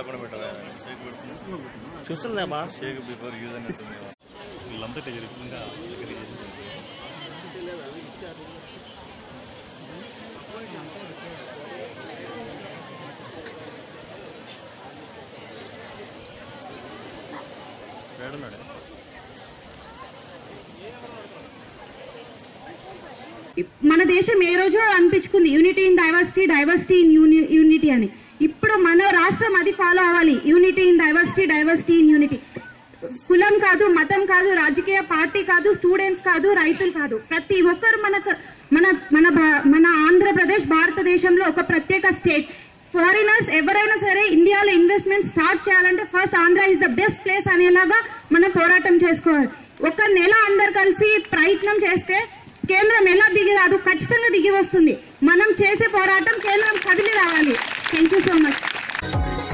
కూడా పెట్టాలి షేక్ పెడుతుంది చూస్తుందేమా షేక్ బిఫోర్ యూజ్ అని ఉంటుంది వీళ్ళంతా ఇట్లా జరుగుతుందిగా దగ్గర వేడున్నాడు మన దేశం ఏ రోజు అనిపించుకుంది unity in diversity diversity in unity అని ఇప్పుడు మన రాష్ట్రం అది ఫాలో అవ్వాలి unity in diversity diversity in unity కులం కాదు మతం కాదు రాజకీయ పార్టీ కాదు స్టూడెంట్స్ కాదు రైతులు కాదు ప్రతి ఒక్కరు మనకు మన మన భా- మన ఆంధ్రప్రదేశ్ భారతదేశంలో ఒక ప్రత్యేక స్టేట్ ఫారినర్స్ ఎవరైనా సరే ఇండియాలో ఇన్వెస్ట్మెంట్ స్టార్ట్ చేయాలంటే first Andhra is the best place అనేలాగా మనం పోరాటం చేసుకోవాలి ఒక నెల అందరు కలిసి ప్రయత్నం చేస్తే కేంద్రం ఎలా దిగి రాదు ఖచ్చితంగా దిగి వస్తుంది మనం చేసే పోరాటం కేంద్రం కదిలి రావాలి థ్యాంక్ యూ సో మచ్